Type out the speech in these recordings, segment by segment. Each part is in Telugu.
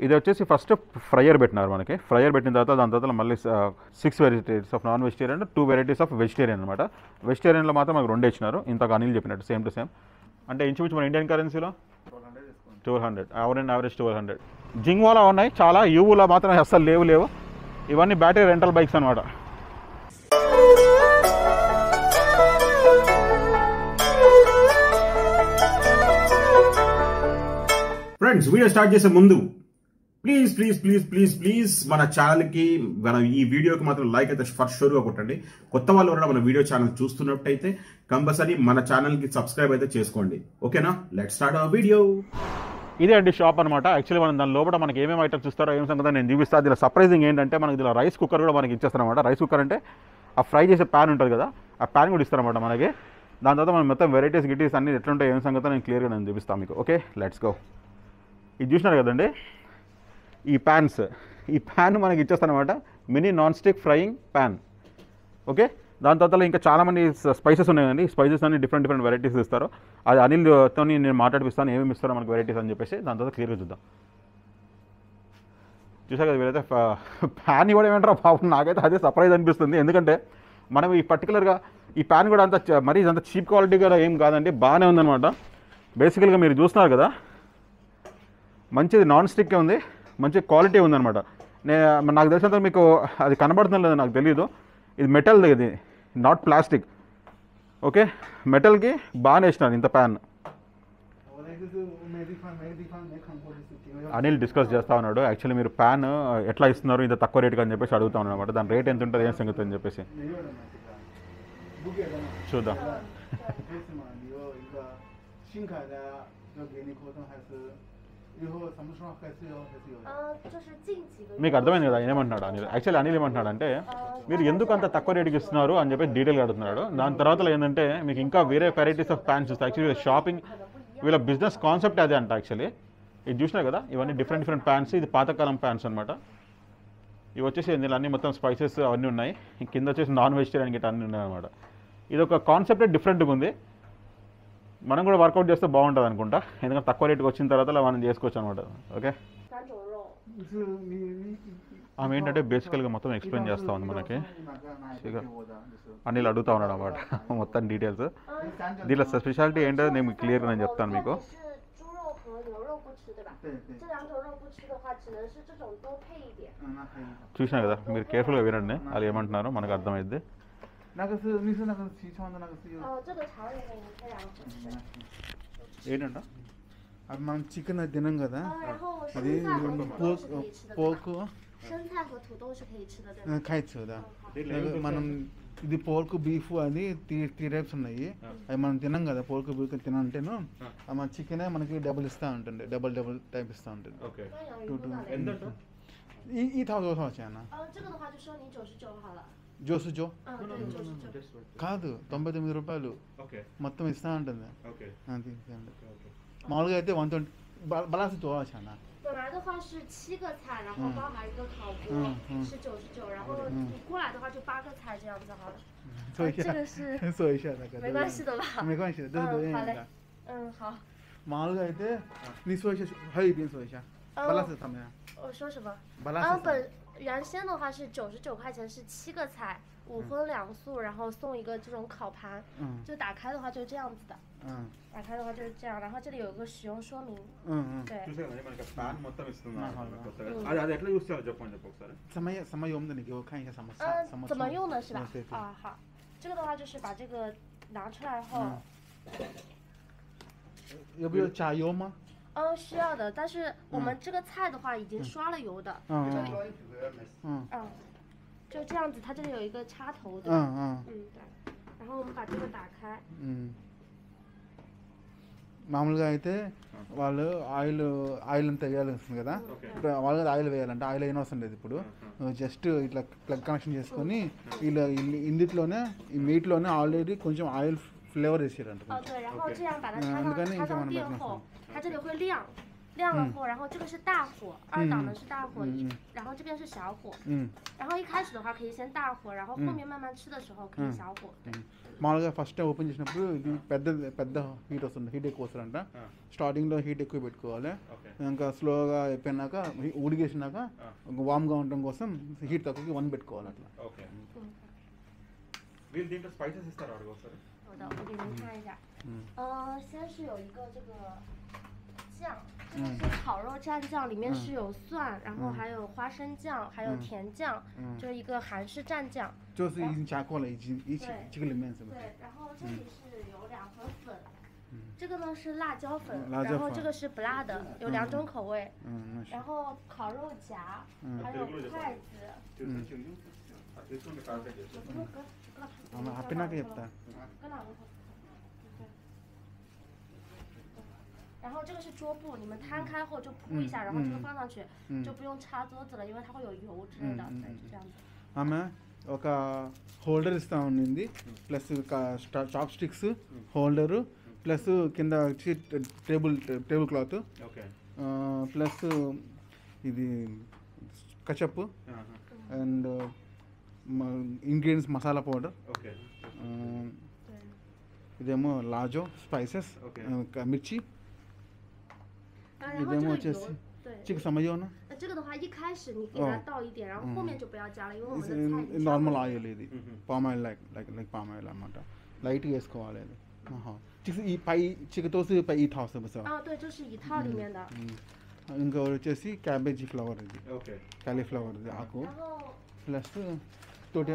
ఇది వచ్చేసి ఫస్ట్ ఫ్రైయర్ పెట్టినారు మనకి ఫ్రైయర్ పెట్టిన తర్వాత దాని తర్వాత మళ్ళీ six varieties of non vegetarian two varieties of vegetarian అనమాట వెజిటేరియన్లో మాత్రం మనకు రెండు ఇచ్చినారు ఇంతకు అనిల్ చెప్పినట్టు సేమ్ టు సేమ్ అంటే ఇంచుమించు మన ఇండియన్ కరెన్సీలో twelve hundred average average twelve hundred జింగ్వాలా ఉన్నాయి చాలా యూవులా మాత్రం అస్సలు లేవు లేవు ఇవన్నీ బ్యాటరీ రెంటల్ బైక్స్ అనమాట ఫ్రెండ్స్ వీడియో స్టార్ట్ చేసే ముందు please please please please please మన ఛానల్కి మన ఈ వీడియోకి మాత్రం లైక్ అయితే ఫస్ట్ షోర్గా కొట్టండి కొత్త వాళ్ళు ఎవరైనా మన వీడియో ఛానల్ చూస్తున్నట్టయితే కంపల్సరీ మన ఛానల్కి సబ్స్క్రైబ్ అయితే చేసుకోండి ఓకేనా లెట్ స్టార్ట్ అవర్ వీడియో ఇదే అండి షాప్ అనమాట యాక్చువల్లీ మనం దాని లోపల మనకి ఏమేమి ఐటమ్స్ ఇస్తారో ఏం సంగతి నేను చూపిస్తాను దీనిలో సర్ప్రైజింగ్ ఏంటంటే మనకి దీనిలో రైస్ కుక్కర్ కూడా మనకి ఇచ్చేస్తారనమాట రైస్ కుక్కర్ అంటే ఆ ఫ్రై చేసే ప్యాన్ ఉంటుంది కదా ఆ ప్యాన్ కూడా ఇస్తారనమాట మనకి దాని తర్వాత మనం మొత్తం వెరైటీస్ గిటీస్ అన్ని ఎట్లుంటాయి ఏం సంగతి నేను క్లియర్గా నేను చూపిస్తాను మీకు ఓకే లెట్స్ గో ఇది చూసినారు కదండి ఈ ప్యాన్స్ ఈ ప్యాన్ మనకి ఇచ్చేస్తానమాట mini non stick frying pan okay దాని తర్వాత ఇంకా చాలామంది స్పైసెస్ ఉన్నాయండి స్పైసెస్ అన్ని డిఫరెంట్ డిఫరెంట్ వెరైటీస్ ఇస్తారు అది అనిల్తో నేను మాట్లాడిపిస్తాను ఏమేమి ఇస్తారో మనకి వెరైటీస్ అని చెప్పేసి దాని తర్వాత క్లియర్గా చూద్దాం చూసా కదా వీరైతే ప్యాన్ ఇవ్వడం ఏమంటారా పాపం నాకైతే అదే సర్ప్రైజ్ అనిపిస్తుంది ఎందుకంటే మనం ఈ పర్టికులర్గా ఈ ప్యాన్ కూడా అంత చ- మరీ అంత చీప్ క్వాలిటీ కూడా ఏం కాదండి బాగానే ఉందన్నమాట బేసికల్గా మీరు చూస్తున్నారు కదా మంచిది నాన్ స్టిక్ ఉంది మంచి క్వాలిటీ ఉందన్నమాట నే నాకు తెలిసినంత మీకు అది కనబడుతుందో లేదో నాకు తెలియదు ఇది మెటల్ ఇది నాట్ ప్లాస్టిక్ ఓకే మెటల్కి బాగానే వేసినారు ఇంత ప్యాన్ 我那个是没地方没地方没看过的事情。 అనిల్ డిస్కస్ చేస్తా ఉన్నాడు యాక్చువల్లీ మీరు ప్యాన్ ఎట్లా ఇస్తున్నారు ఇంత తక్కువ రేటుకి అని చెప్పేసి అడుగుతా ఉన్నాడు అనమాట దాని రేట్ ఎంత ఉంటుంది ఏం సంగతి అని చెప్పేసి 没有了嘛，这个不给了嘛。 చూద్దాం 为什么你有一个新卡的要给你合同，还是以后什么时候还是要还是有的？ 呃，就是近几个月。 మీకు అర్థమైంది కదా ఆయన ఏమంటున్నాడు అనిల్ యాక్చువల్లీ అనిల్ ఏమంటున్నాడు అంటే మీరు ఎందుకు అంత తక్కువ రేటుకి ఇస్తున్నారు అని చెప్పి డీటెయిల్గా అడుగుతున్నాడు దాని తర్వాత ఏంటంటే మీకు ఇంకా వేరే వెరైటీస్ ఆఫ్ ప్యాన్స్ చూస్తే యాక్చువల్లీ షాపింగ్ వీళ్ళ బిజినెస్ కాన్సెప్ట్ అదే అంట యాక్చువల్లీ ఇది చూసినా కదా ఇవన్నీ డిఫరెంట్ డిఫరెంట్ ప్యాన్స్ ఇది పాతకాలం ప్యాన్స్ అనమాట ఇవి వచ్చేసి ఇందులో అన్ని మొత్తం స్పైసెస్ అవన్నీ ఉన్నాయి ఈ కింద వచ్చేసి నాన్ వెజిటేరియన్ గిట్ట అన్నీ ఉన్నాయి అనమాట ఇది ఒక కాన్సెప్టే డిఫరెంట్గా ఉంది మనం కూడా వర్కౌట్ చేస్తే బాగుంటుంది అనుకుంటా ఎందుకంటే తక్కువ రేటుకి వచ్చిన తర్వాత అలా మనం చేసుకోవచ్చు అనమాట ఓకే 三种肉， 是你你你。 ఆమె ఏంటంటే బేసికల్గా మొత్తం ఎక్స్ప్లెయిన్ చేస్తా ఉంది మనకి 哪个哪一个给我的？就是。 అనిల్ అడుగుతా ఉన్నాడు అనమాట మొత్తం డీటెయిల్స్ 嗯， దీంట్లో స్పెషాలిటీ ఏంటో నేను క్లియర్గా నేను చెప్తాను మీకు 是猪肉和牛肉不吃，对吧？ 对对这。两种肉不吃的话，只能是这种多配一点。 嗯，那还有。 చూసినా కదా మీరు కేర్ఫుల్గా వినండి వాళ్ళు ఏమంటున్నారో మనకు అర్థమైద్ది 那个是你是那个西川的那个是有。 呃，这个肠也给您这两种吃。 ఏంటంట అది మనం చికెన్ తినం కదా 呃，然后 అది 生菜和土豆是可以吃的，对吧？ పోర్క్ 生菜和土豆是可以吃的，对吧？ ఖైచ్చు కదా 嗯好 మనం ఇది పోర్క్ బీఫ్ అది త్రీ త్రీ టైప్స్ ఉన్నాయి అవి మనం తినం కదా పోర్క్ బీఫ్ తినంటేను ఆ మన చికెనే మనకి డబుల్ ఇస్తూ ఉంటుంది డబుల్ డబుల్ టైప్ ఇస్తూ ఉంటుంది ఓకే 那有一部分的。 ఈ ఈ థౌ多少钱呢呃，这个的话就收您九十九好了。 జోసు జో 嗯，对，九十九。 కాదు తొంభై తొమ్మిది రూపాయలు ఓకే మొత్తం ఇస్తూ ఉంటుంది ఓకే అది ఇదండి. మామూలుగా అయితే వన్ ట్వంటీ బలాసి多少钱呢本来的话是七个菜，然后嗯包含一个烤锅嗯嗯是九十九，然后嗯你过来的话就八个菜这样子好了。 说一下这个是说一下那个没关系的吧？ 没关系的，这是多嗯，好嘞愿意的。。 嗯，好。 మామూలుగా అయితే నీ说一下还有一遍说一下呃 బలాసి怎么样我说什么？ బలాసి 嗯，本原先的话是九十九块钱，是七个菜，五荤两素，然后送一个这种烤盘。 嗯就打开的话就是这样子的， 嗯打开的话就是这样，然后这里有一个使用说明。 嗯嗯对， చూసే కదా మనకి ప్యాన్ మొత్తం ఇస్తుంది ఆహా. అది అది ఎట్లా యూస్ చేయాలో చెప్పండి చెప్పు ఒకసారి 什么什么用的？你给我看一下什么菜什么嗯，怎么葱用的是吧嗯对？对。 啊，好，这个的话就是把这个拿出来后， 嗯要不要加油吗？ 嗯，需要的，但是我们这个菜的话已经刷了油的， 嗯就嗯嗯，就这样子，它这里有一个插头的， 嗯嗯嗯对，然后我们把这个打开， ఉమ్. మామూలుగా అయితే వాళ్ళు ఆయిల్ ఆయిల్ అంతా వేయాల్సి వస్తుంది కదా ఇప్పుడు వాళ్ళు ఆయిల్ వేయాలంటే ఆయిల్ అయిన అవసరం లేదు ఇప్పుడు జస్ట్ ఇట్లా ప్లగ్ కనెక్షన్ చేసుకొని ఇలా ఇల్లి- ఇందిట్లోనే ఈ మీట్లోనే ఆల్రెడీ కొంచెం ఆయిల్ ఫ్లేవర్ వేసారంట 哦对，然后这样把它插上， 嗯你赶紧插上先把它买上电后，它这里会亮， 亮了后，然后这个是大火，二档的是大火， 嗯嗯然后这边是小火。 ఉమ్. 然后一开始的话可以先大火，然后后面慢慢吃的时候可以小火。对， మామూలుగా ఫస్ట్ టైం ఓపెన్ చేసినప్పుడు ఇది పెద్ద పెద్ద హీట్ వస్తుంది హీట్ ఎక్కువ వస్తుందంట స్టార్టింగ్లో హీట్ ఎక్కువ పెట్టుకోవాలి ఇంకా స్లోగా అయిపోయినాక హీ- ఉడికేసినాక వామ్గా ఉండడం కోసం హీట్ తక్కువకి వన్ పెట్టుకోవాలి అట్లా ఓకే 嗯， వీళ్ళు దీంట్లో స్పైసెస్ ఇస్తారు అడుగు ఒకసారి 好的，我给您看一下。 嗯呃，先是有一个这个酱，这个是烤肉蘸酱，里面是有蒜，然后还有花生酱，还有甜酱，就是一个韩式蘸酱。 చూసి ఇది చాకోవాలి ఈ ఈ 对 చికెన్ లిమెన్స్ 对，然后这里是有两盒粉。这个呢是辣椒粉， 嗯辣椒然后粉这个是不辣的，有两种口味。 ఉమ్, 然后烤肉夹，还有筷子。 ఆమె ఆపినాక చెప్తా 跟哪个口？然后这个是桌布，你们摊开后就铺一下，然后这个放上去，就不用擦桌子了，因为它会有油之类的。对，是这样子。 ఆమె ఒక హోల్డర్ ఇస్తా ఉండింది plus chopsticks holder plus కింద వచ్చి table table cloth okay plus ఇది ketchup and ingredients masala powder okay 对。 ఇదేమో లాజో స్పైసెస్ Okay. మిర్చి 啊，然后这 ఇదేమో 个 వచ్చేసి 油，对， చికెన్ సమయోన 那这个的话一开始你给它哦倒一点，然后后面就不要加了，因为我们的菜已经 నార్మల్ 烧过 ఆయిల్ ఇది palm oil like like like palm oil అనమాట లైట్గా వేసుకోవాలి అది చికెన్ ఈ పై చికెన్ తోసి పై ఈ థాస్ సార్ 啊，对，这是一套里面的。 ఇంకా వచ్చేసి క్యాబేజీ ఫ్లవర్ ఇది ఓకే కాలీఫ్లవర్ ఇది ఆకు 然后 ప్లస్ తోటే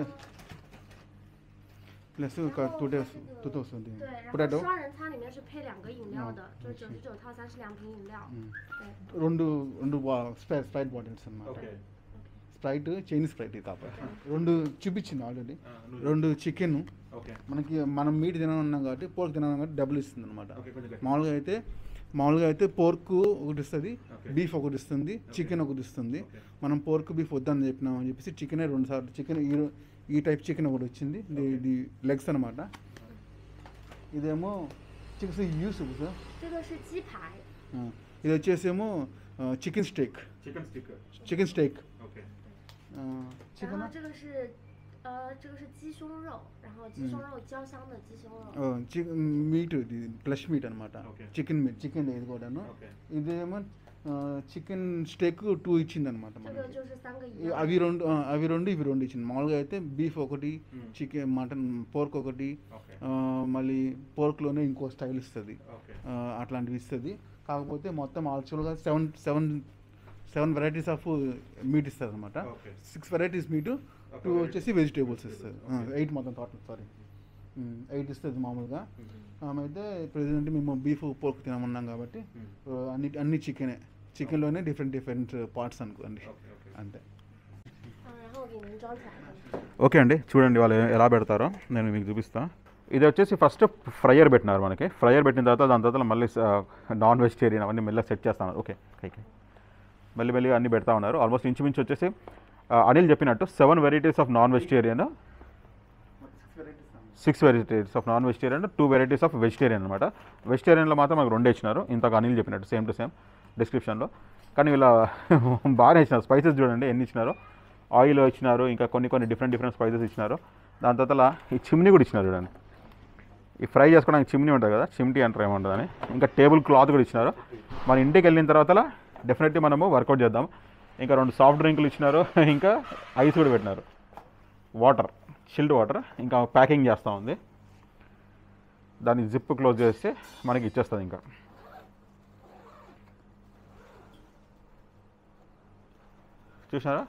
ప్లస్ ఒక తోటే తోట వస్తుంది 对，然后 పొటాటో 双人餐里面是配两个饮料的，就是九十九套餐是两瓶饮料。对， రెండు రెండు స్ప్రైట్ స్ప్రైట్ బాటిల్స్ అనమాట ఓకే స్ప్రైట్ చైనీస్ స్ప్రైట్ ఇది కాబట్టి రెండు చూపించింది ఆల్రెడీ రెండు చికెన్ ఓకే మనకి మనం మీట్ తినాలన్నాం కాబట్టి పోర్క్ తినాలన్నాం కాబట్టి డబుల్ ఇస్తుంది అనమాట ఓకే కొంచెం మామూలుగా అయితే మామూలుగా అయితే పోర్క్ ఒకటి ఇస్తుంది Okay. బీఫ్ ఒకటి ఇస్తుంది చికెన్ ఒకటి ఇస్తుంది మనం పోర్క్ బీఫ్ వద్దని చెప్పినాం అని చెప్పేసి చికెన్ రెండు సార్లు చికెన్ ఈ రో- ఈ టైప్ చికెన్ ఒకటి వచ్చింది ఇది ఇది లెగ్స్ అనమాట ఇదేమో చికెన్ యూస్ సార్ 这个是鸡排， ఇది వచ్చేసేమో chicken steak chicken stick chicken steak okay 然 chicken 后这个是呃这个是鸡胸肉，然后鸡胸肉焦香的鸡胸肉。 chicken meat ఇది ఫ్లెష్ మీట్ అనమాట Okay. చికెన్ మీట్ చికెన్ ఇది కూడాను ఓకే ఇదేమో చికెన్ స్టేక్ టూ ఇచ్చింది అనమాట 这 మనకి 个就是三个一 ఈ- 样 అవి 的。 రెండు ఆ, అవి రెండు ఇవి రెండు ఇచ్చింది మామూలుగా అయితే బీఫ్ ఒకటి Hmm. చికెన్ మటన్ పోర్క్ ఒకటి ఓకే ఆ, మళ్ళీ పోర్క్లోనే ఇంకో స్టైల్ ఇస్తుంది ఓకే అట్లాంటివి ఇస్తుంది కాకపోతే మొత్తం యాక్చువల్గా seven seven seven varieties of meat ఇస్తుంది అనమాట okay six varieties meat two variety. వచ్చేసి వెజిటేబుల్స్ ఇస్తుంది ఎయిట్ మొత్తం టోటల్ సారీ ఎయిట్ ఇస్తుంది మామూలుగా ఆమె అయితే ప్రెసిడెంట్ మేము బీఫ్ పోర్క్ తినమన్నాం కాబట్టి ఆ, అన్ని అన్ని చికెనే చికెన్లోనే డిఫరెంట్ డిఫరెంట్ పార్ట్స్ అనుకోండి ఓకే ఓకే అంతే 嗯，然后我给您装起来。 ఓకే అండి చూడండి వాళ్ళు ఎలా పెడతారో నేను మీకు చూపిస్తా ఇది వచ్చేసి ఫస్ట్ ఫ్రైయర్ పెట్టినారు మనకి ఫ్రైయర్ పెట్టిన తర్వాత దాని తర్వాత మళ్ళీ నాన్ వెజిటేరియన్ అవన్నీ మెల్లగా సెట్ చేస్తాను ఓకే ఓకే మెల్లి మెల్లిగా అన్నీ పెడతా ఉన్నారు ఆల్మోస్ట్ ఇంచుమించు వచ్చేసి ఆ, అనిల్ చెప్పినట్టు seven varieties of non vegetarian six varieties of non vegetarian two varieties of vegetarian అనమాట వెజిటేరియన్లో మాత్రం మాకు రెండే ఇచ్చినారు ఇంతకు అనిల్ చెప్పినట్టు సేమ్ టు సేమ్ డిస్క్రిప్షన్లో కానీ వీళ్ళ బాగానే ఇచ్చినారు స్పైసెస్ చూడండి ఎన్ని ఇచ్చినారో ఆయిల్ ఇచ్చినారు ఇంకా కొన్ని కొన్ని డిఫరెంట్ డిఫరెంట్ స్పైసెస్ ఇచ్చినారు దాని తర్వాత ఈ చిమ్నీ కూడా ఇచ్చినారు చూడండి ఈ ఫ్రై చేసుకోవడానికి చిమ్నీ ఉంటుంది కదా చిమ్టీ అంటారు ఏముంటుందని ఇంకా టేబుల్ క్లాత్ కూడా ఇచ్చినారు మన ఇంటికి వెళ్ళిన తర్వాత డెఫినెట్లీ మనము వర్కౌట్ చేద్దాం ఇంకా రెండు సాఫ్ట్ డ్రింకులు ఇచ్చినారు ఇంకా ఐస్ కూడా పెట్టినారు వాటర్ చిల్డ్ వాటర్ ఇంకా ప్యాకింగ్ చేస్తూ ఉంది దాన్ని జిప్ క్లోజ్ చేస్తే మనకి ఇచ్చేస్తుంది ఇంకా చూసారా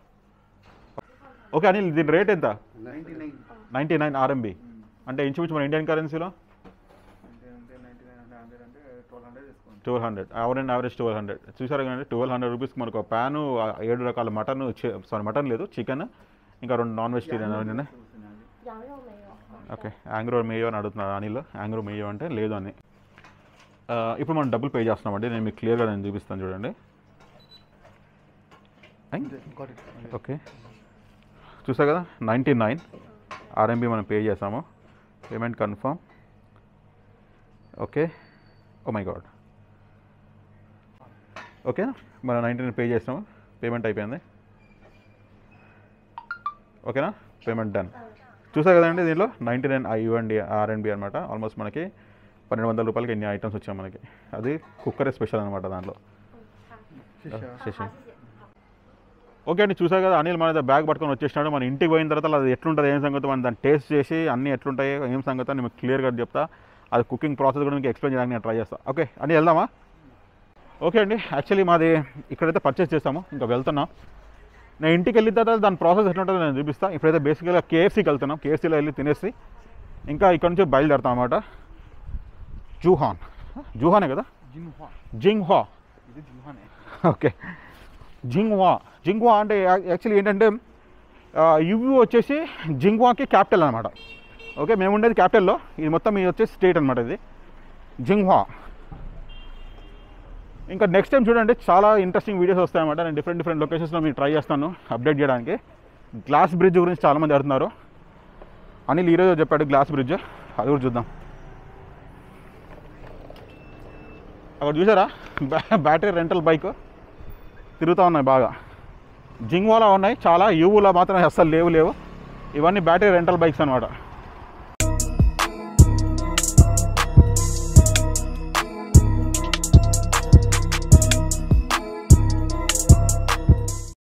ఓకే అనిల్ దీని రేట్ ఎంత ninety nine ninety nine RMB అంటే ఇంచుమించు మన ఇండియన్ కరెన్సీలో అంటే అంటే నైంటీ నైన్ అంటే హండ్రెడ్ అంటే ట్వెల్వ్ హండ్రెడ్ తీసుకోండి twelve hundred average average twelve hundred చూసారు కానీ ట్వెల్వ్ హండ్రెడ్ రూపీస్కి మనకు ఒక ప్యాను ఆ ఏడు రకాల మటన్ సారీ మటన్ లేదు చికెన్ ఇంకా రెండు నాన్ వెజిటేరియన్ అవన్నీ చూస్తున్నాను 羊肉没有。 ఓకే యాంగ్రో మేయో అని అడుగుతున్నాడు అనిల్ యాంగ్రో మేయో అంటే లేదు అని ఆ, ఇప్పుడు మనం డబ్బులు పే చేస్తున్నామండి నేను మీకు క్లియర్గా నేను చూపిస్తాను చూడండి Got it. ఓకే చూసా కదా నైంటీ నైన్ ఆర్ఎంబి మనం పే చేసాము payment confirm okay oh my God ఓకేనా మనం నైంటీ నైన్ పే చేసినాము పేమెంట్ అయిపోయింది ఓకేనా పేమెంట్ డన్ చూసా కదండి దీనిలో నైంటీ నైన్ ఐఎండి ఆర్ఎండ్బి అనమాట ఆల్మోస్ట్ మనకి పన్నెండు వందల రూపాయలకి ఎన్ని ఐటమ్స్ వచ్చాయి మనకి అది కుక్కరే స్పెషల్ అనమాట దాంట్లో శశి ఓకే అండి చూసా కదా అనిల్ మన బ్యాగ్ పట్టుకొని వచ్చేసినాడు మన ఇంటికి పోయిన తర్వాత అది ఎట్లుంటుంది ఏం సంగతి మనం దాన్ని టేస్ట్ చేసి అన్నీ ఎట్లుంటాయి ఏం సంగతి అని మీకు క్లియర్గా చెప్తా అది కుకింగ్ ప్రాసెస్ కూడా మీకు ఎక్స్ప్లెయిన్ చేయడానికి నేను ట్రై చేస్తాను ఓకే అని వెళ్దామా ఓకే అండి యాక్చువల్లీ మాది ఇక్కడైతే పర్చేస్ చేస్తాము ఇంకా వెళ్తున్నాం నేను ఇంటికి వెళ్ళిన తర్వాత దాని ప్రాసెస్ ఎట్లుంటుందో నేను చూపిస్తాను ఇప్పుడైతే బేసిక్గా కేఎఫ్సీకి వెళ్తున్నాం కేఎఫ్సీలో వెళ్ళి తినేసి ఇంకా ఇక్కడ నుంచి బయలుదేరుతాం అనమాట జూహాన్ జూహానే కదా జిన్హువా జింగ్హా ఇది జిన్హానే ఓకే జింగ్వా జింగ్వా అంటే యా- యాక్చువల్లీ ఏంటంటే యువి వచ్చేసి జింగ్వాకి క్యాపిటల్ అనమాట ఓకే మేము ఉండేది క్యాపిటల్లో ఇది మొత్తం ఇది వచ్చేసి స్టేట్ అనమాట ఇది జింగ్వా ఇంకా నెక్స్ట్ టైం చూడండి చాలా ఇంట్రెస్టింగ్ వీడియోస్ వస్తాయన్నమాట నేను డిఫరెంట్ డిఫరెంట్ లొకేషన్స్లో మీకు ట్రై చేస్తాను అప్డేట్ చేయడానికి గ్లాస్ బ్రిడ్జ్ గురించి చాలామంది అడుగుతున్నారు అనిల్ ఈరోజు చెప్పాడు గ్లాస్ బ్రిడ్జ్ అది కూడా చూద్దాం అక్కడ చూసారా బ్యా- బ్యాటరీ రెంటల్ బైక్ తిరుగుతూ ఉన్నాయి బాగా జింగ్వాలా ఉన్నాయి చాలా యూవులో మాత్రం అస్సలు లేవు లేవు ఇవన్నీ బ్యాటరీ రెంటల్ బైక్స్ అనమాట